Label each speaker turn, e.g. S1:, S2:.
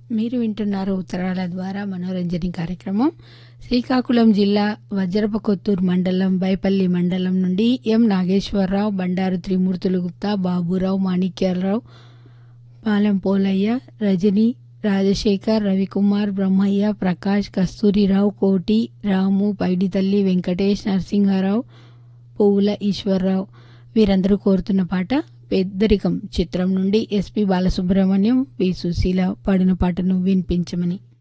S1: మీరు వింటున్నారు ఉత్తరాల ద్వారా మనోరంజని కార్యక్రమం శ్రీకాకుళం జిల్లా వజ్రప కొత్తూరు మండలం బైపల్లి మండలం నుండి ఎం నాగేశ్వరరావు బండారు త్రిమూర్తులు గుప్తా బాబురావు మాణిక్యాలరావు పాలెం పోలయ్య రజని రాజశేఖర్ రవికుమార్ బ్రహ్మయ్య ప్రకాష్ కస్తూరిరావు కోటి రాము పైడితల్లి వెంకటేష్ నరసింహారావు పువ్వుల ఈశ్వరరావు వీరందరూ కోరుతున్న పాట పెద్దరికం చిత్రం నుండి ఎస్పి బాలసుబ్రహ్మణ్యం పి సుశీల పాడిన పాటను వినిపించమని